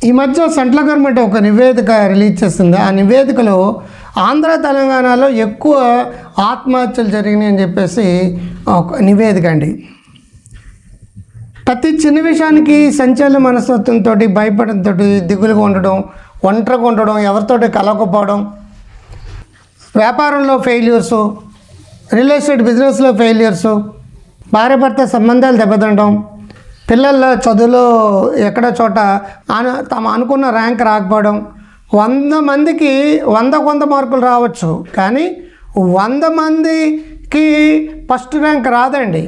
ఈ మధ్య central government ఒక నివేదిక రిలీజ్ చేస్తుంది ఆ నివేదికలో ఆంధ్ర తెలంగాణలో ఎక్కువ ఆత్మహత్యలు జరిగినాయి అని చెప్పేసి ఒక నివేదిక అండి ప్రతి చిన్న విషయానికి సంచలన మనస్తత్వంతో భయపడంతో దిగులుగా ఉండడం ఒంటరిగా ఉండడం ఎవరితోటి కలవకపోవడం వ్యాపారంలో ఫెయిల్యూర్స్ రియల్ ఎస్టేట్ బిజినెస్లో ఫెయిల్యూర్స్ భార్య భర్త సంబంధాలు దెబ్బతింటం పిల్లల చదువులో ఎక్కడ చోట అను తమ అనుకున్న ర్యాంక్ రాకపోవడం వంద మందికి వంద వంద మార్కులు రావచ్చు కానీ వంద మందికి ఫస్ట్ ర్యాంక్ రాదండి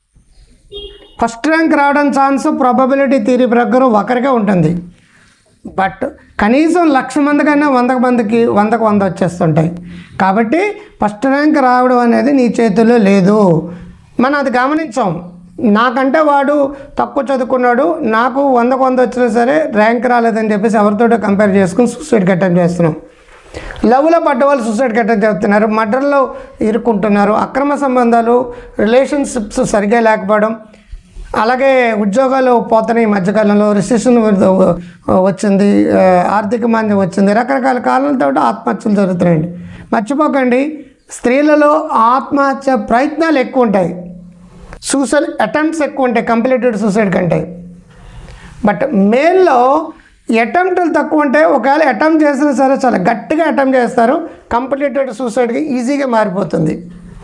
ఫస్ట్ ర్యాంక్ రావడం ఛాన్స్ ప్రాబబిలిటీ థియరీ ప్రకారం ఒకరికే ఉంటుంది బట్ కనీసం లక్ష మంది కన్నా వంద మందికి వందకు వంద వచ్చేస్తుంటాయి కాబట్టి ఫస్ట్ ర్యాంక్ రావడం అనేది నీ చేతిలో లేదు మనం అది గమనించాం నాకంటే వాడు తక్కువ చదువుకున్నాడు నాకు వందకు వంద వచ్చినా సరే ర్యాంక్ రాలేదని చెప్పేసి ఎవరితోటో కంపేర్ చేసుకుని సూసైడ్ అటెంప్ట్ చేస్తున్నాం లవ్లో పడ్డ వాళ్ళు సూసైడ్ అటెంప్ట్ చేస్తున్నారు మర్డర్లో ఇరుక్కుంటున్నారు అక్రమ సంబంధాలు రిలేషన్షిప్స్ సరిగా లేకపోవడం అలాగే ఉద్యోగాలు పోతున్నాయి ఈ మధ్యకాలంలో రిసెషన్ వచ్చింది ఆ, ఆర్థిక మాంద్యం వచ్చింది రకరకాల కారణాలతో ఆత్మహత్యలు జరుగుతున్నాయండి మర్చిపోకండి స్త్రీలలో ఆత్మహత్య ప్రయత్నాలు ఎక్కువ ఉంటాయి సూసైడ్ అటెంప్ట్స్ ఎక్కువ ఉంటాయి కంప్లీటెడ్ సూసైడ్ కంటే బట్ మేల్లో అటెంప్ట్లు తక్కువ ఉంటే ఒకవేళ అటెంప్ట్ చేసినా సరే చాలా గట్టిగా అటెంప్ట్ చేస్తారు కంప్లీటెడ్ సూసైడ్గా ఈజీగా మారిపోతుంది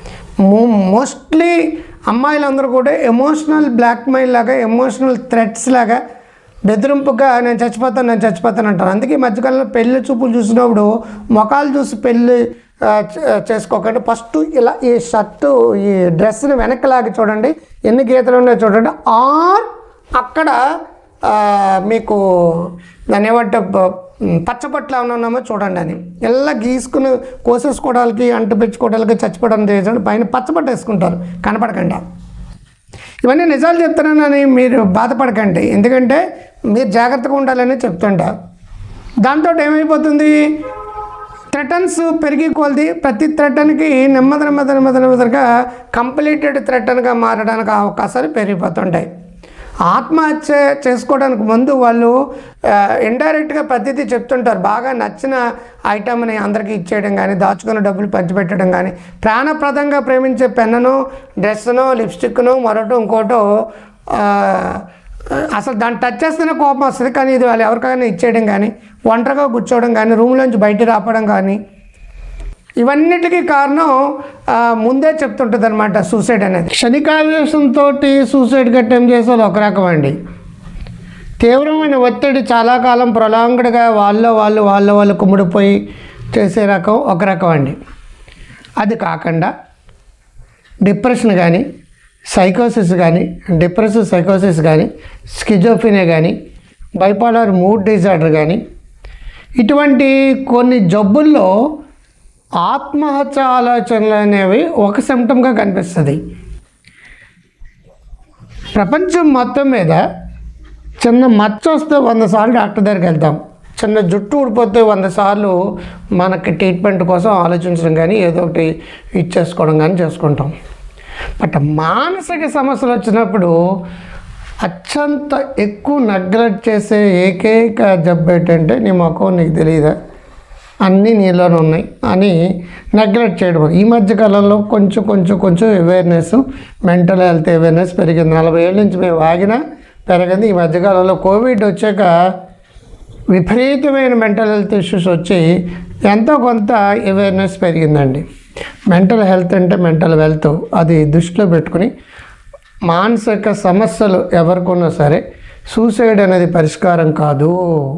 మోస్ట్లీ అమ్మాయిలందరూ కూడా ఎమోషనల్ బ్లాక్మెయిల్ లాగా ఎమోషనల్ థ్రెట్స్ లాగా బెదిరింపుగా నేను చచ్చిపోతాను నేను చచ్చిపోతాను అంటారు అందుకే ఈ మధ్యకాలంలో పెళ్లి చూపులు చూసినప్పుడు మొఖాలు చూసి పెళ్ళి ఆ, చ- చేసుకోకండి ఫస్ట్ ఇలా ఈ షర్టు ఈ డ్రెస్ని వెనక్కి లాగి చూడండి ఎన్ని గీతలు ఉన్నాయో చూడండి ఆర్ అక్కడ ఆ, మీకు దాన్ని ఏమంటే ప- పచ్చపట్లు ఏమైనా ఉన్నామో చూడండి అని ఇలా గీసుకుని కోసేసుకోవడానికి అంటు పెంచుకోవడానికి చచ్చిపోవడానికి చేసాడు పైన పచ్చబట్ట వేసుకుంటారు కనపడకుండా ఇవన్నీ నిజాలు చెప్తున్నానని మీరు బాధపడకండి ఎందుకంటే మీరు జాగ్రత్తగా ఉండాలని చెప్తుంటా దాంతో ఏమైపోతుంది థ్రెటన్స్ పెరిగి కొలది ప్రతి థ్రెటన్కి నెమ్మది నెమ్మది నెమ్మది నెమ్మదిగా కంప్లీటెడ్ థ్రెటన్గా మారడానికి అవకాశాలు పెరిగిపోతుంటాయి ఆత్మహత్య చేసుకోవడానికి ముందు వాళ్ళు ఇండైరెక్ట్గా ప్రతిదీ చెప్తుంటారు బాగా నచ్చిన ఐటమ్ని అందరికీ ఇచ్చేయడం కానీ దాచుకున్న డబ్బులు పంచిపెట్టడం కానీ ప్రాణప్రదంగా ప్రేమించే పెన్నును డ్రెస్సును లిప్స్టిక్ను మరొకటి ఇంకోటో ఆ, అసలు దాన్ని టచ్ చేస్తేనే కోపం వస్తుంది కానీ ఇది వాళ్ళు ఎవరికైనా ఇచ్చేయడం కానీ ఒంటరిగా కూర్చోవడం కానీ రూమ్లోంచి బయట రాపడం కానీ ఇవన్నిటికీ కారణం ఆ, ముందే చెప్తుంటుంది అనమాట సూసైడ్ అనేది క్షణికావేశంతో సూసైడ్ అటెంప్ట్ చేసే వాళ్ళు ఒక రకం అండి తీవ్రమైన ఒత్తిడి చాలా కాలం ప్రొలాంగ్డ్గా వాళ్ళ వాళ్ళు వాళ్ళ వాళ్ళు కుమ్ముడిపోయి చేసే రకం ఒక రకం అండి అది కాకుండా డిప్రెషన్ కానీ సైకోసిస్ కానీ డిప్రెసివ్ సైకోసిస్ కానీ స్కిజోఫినియా కానీ బైపాలర్ మూడ్ డిజార్డర్ కానీ ఇటువంటి కొన్ని జబ్బుల్లో ఆత్మహత్య ఆలోచనలు అనేవి ఒక సిమ్టమ్గా కనిపిస్తుంది ప్రపంచం మొత్తం మీద చిన్న మచ్చ వస్తే వంద సార్లు డాక్టర్ దగ్గరికి వెళ్తాం చిన్న జుట్టు ఊడిపోతే వంద సార్లు మనకి ట్రీట్మెంట్ కోసం ఆలోచించడం కానీ ఏదో ఒకటి ఇచ్చేసుకోవడం కానీ చేసుకుంటాం బట్ మానసిక సమస్యలు వచ్చినప్పుడు అత్యంత ఎక్కువ నెగ్లెక్ట్ చేసే ఏకైక జబ్బు ఏంటంటే నీ ముఖం నీకు తెలియదా అన్నీ నీలోనే ఉన్నాయి అని నెగ్లెక్ట్ చేయడం ఈ మధ్య కాలంలో కొంచెం కొంచెం కొంచెం అవేర్నెస్ మెంటల్ హెల్త్ అవేర్నెస్ పెరిగింది నలభై ఏళ్ళ నుంచి మేము ఆగినా పెరిగింది ఈ మధ్యకాలంలో కోవిడ్ వచ్చాక విపరీతమైన మెంటల్ హెల్త్ ఇష్యూస్ వచ్చి ఎంతో కొంత అవేర్నెస్ పెరిగిందండి మెంటల్ హెల్త్ అంటే మెంటల్ వెల్త్ అది దృష్టిలో పెట్టుకుని మానసిక సమస్యలు ఎవరికున్నా సరే సూసైడ్ అనేది పరిష్కారం కాదు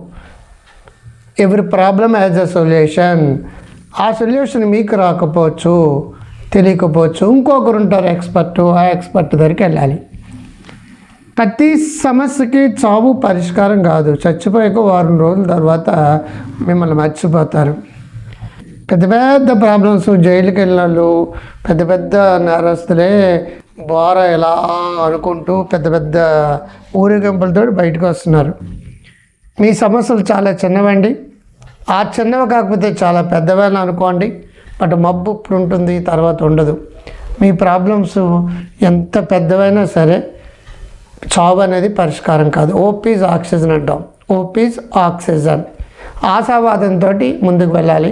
every problem as a solution ఆ సొల్యూషన్ మీకు రాకపోవచ్చు తెలియకపోవచ్చు ఇంకొకరు ఉంటారు ఎక్స్పర్ట్ ఆ ఎక్స్పర్ట్ దగ్గరికి వెళ్ళాలి ప్రతి సమస్యకి చావు పరిష్కారం కాదు చచ్చిపోయాక వారం రోజుల తర్వాత మిమ్మల్ని మర్చిపోతారు పెద్ద పెద్ద ప్రాబ్లమ్స్ జైలుకి వెళ్ళిన వాళ్ళు పెద్ద పెద్ద నేరస్తులే బోర ఎలా అనుకుంటూ పెద్ద పెద్ద ఊరేగింపులతో బయటకు వస్తున్నారు మీ సమస్యలు చాలా చిన్నవండి ఆ చిన్నవి కాకపోతే చాలా పెద్దవని అనుకోండి బట్ మబ్బు ఇప్పుడు ఉంటుంది తర్వాత ఉండదు మీ ప్రాబ్లమ్స్ ఎంత పెద్దవైనా సరే చావు అనేది పరిష్కారం కాదు ఓపీస్ ఆక్సిజన్ అంటాం ఓపీస్ ఆక్సిజన్ ఆశావాదంతో ముందుకు వెళ్ళాలి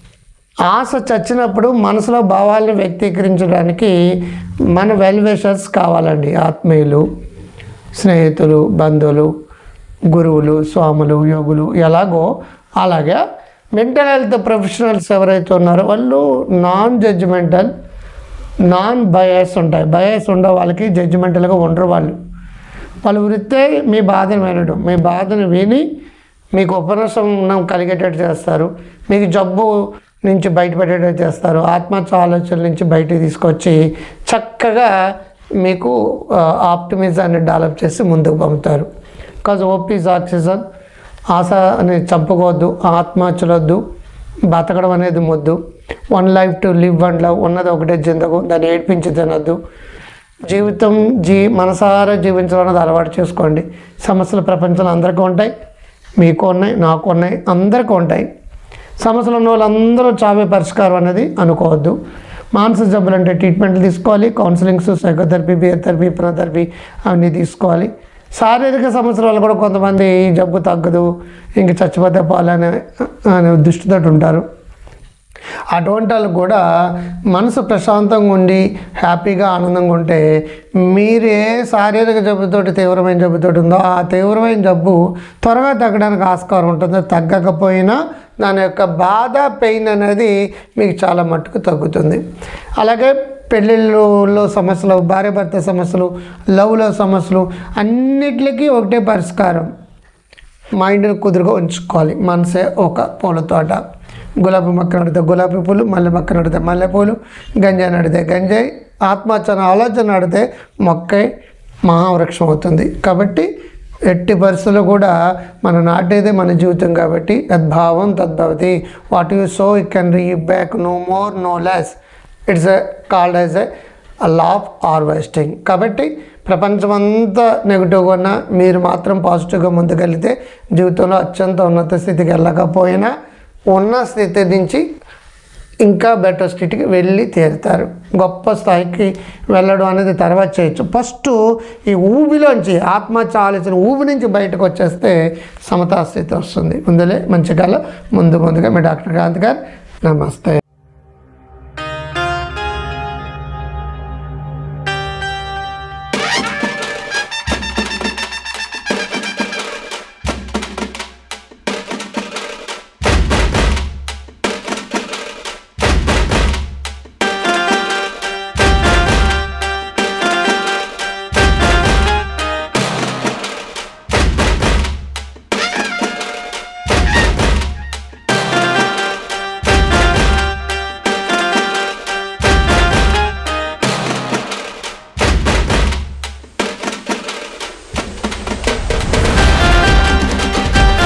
ఆశ చచ్చినప్పుడు మనసులో భావాలను వ్యక్తీకరించడానికి మన వెల్ విషర్స్ కావాలండి ఆత్మీయులు స్నేహితులు బంధువులు గురువులు స్వాములు యోగులు ఎలాగో అలాగే మెంటల్ హెల్త్ ప్రొఫెషనల్స్ ఎవరైతే ఉన్నారో వాళ్ళు నాన్ జడ్జిమెంటల్ నాన్ బయాస్ ఉంటాయి బయాస్ ఉండే వాళ్ళకి జడ్జిమెంటల్గా ఉండరు వాళ్ళు వాళ్ళు వృత్తే మీ బాధను వినడం మీ బాధను విని మీకు ఉపన్యాసం కలిగేటట్టు చేస్తారు మీకు జబ్బు నుంచి బయటపడేటట్టు చేస్తారు ఆత్మహత్య ఆలోచనల నుంచి బయటకు తీసుకొచ్చి చక్కగా మీకు ఆప్టిమిజాన్ని డెవలప్ చేసి ముందుకు పంపుతారు బికాజ్ ఓపీస్ ఆక్సిజన్ ఆశ అనేది చంపుకోవద్దు ఆత్మహత్యలొద్దు బతకడం అనేది మొద్దు one life to live one love ఉన్నది ఒకటే జిందగు దాన్ని ఏడ్పించి తినద్దు జీవితం జీ మనసారా జీవించడం అనేది అలవాటు చేసుకోండి సమస్యలు ప్రపంచంలో అందరికీ ఉంటాయి మీకు ఉన్నాయి నాకు ఉన్నాయి అందరికీ ఉంటాయి సమస్యలు ఉన్న వాళ్ళందరూ చావే పరిష్కారం అనేది అనుకోవద్దు మానసిక జబ్బులు అంటే ట్రీట్మెంట్లు తీసుకోవాలి కౌన్సిలింగ్స్ సైకోథెరపీ బిహేథెరపీ థెరపీ అవన్నీ తీసుకోవాలి శారీరక సమస్యల వల్ల కూడా కొంతమంది ఈ జబ్బు తగ్గదు ఇంక చచ్చిపోతే పోవాలనే అనే దృష్టితో ఉంటారు అటువంటి వాళ్ళకు కూడా మనసు ప్రశాంతంగా ఉండి హ్యాపీగా ఆనందంగా ఉంటే మీరు ఏ శారీరక జబ్బుతోటి తీవ్రమైన జబ్బుతోటి ఉందో ఆ తీవ్రమైన జబ్బు త్వరగా తగ్గడానికి ఆస్కారం ఉంటుంది తగ్గకపోయినా దాని యొక్క బాధ పెయిన్ అనేది మీకు చాలా మట్టుకు తగ్గుతుంది అలాగే పెళ్ళిళ్ళలో సమస్యలు భార్య భర్త సమస్యలు లవ్లో సమస్యలు అన్నిటికీ ఒకటే పరిష్కారం మైండ్ని కుదురుగా ఉంచుకోవాలి మనసే ఒక పూల తోట గులాబీ మొక్క నడితే గులాబీ పూలు మల్లె మొక్క నడితే మల్లెపూలు గంజాయి నడితే గంజాయి ఆత్మహత్య ఆలోచన నడితే మొక్కే మహావృక్షం అవుతుంది కాబట్టి ఎట్టి పరిస్థితుల్లో కూడా మనం నాటేదే మన జీవితం కాబట్టి యద్భావం తద్భవతి what you sow it can re back no more no less it's a called as a law of harvesting కాబట్టి ప్రపంచమంతా నెగిటివ్గా ఉన్నా మీరు మాత్రం పాజిటివ్గా ముందుకెళ్తే జీవితంలో అత్యంత ఉన్నత స్థితికి వెళ్ళకపోయినా ఉన్న స్థితి నుంచి ఇంకా బెటర్ స్థితికి వెళ్ళి తీరుతారు గొప్ప స్థాయికి వెళ్ళడం అనేది తర్వాత చేయొచ్చు ఫస్ట్ ఈ ఊబిలోంచి ఆత్మహత్య ఆలోచన ఊబి నుంచి బయటకు వచ్చేస్తే సమతా స్థితి వస్తుంది ముందులే మంచి కాలం ముందు ముందుగా మీ డాక్టర్ కాంత్ గారు నమస్తే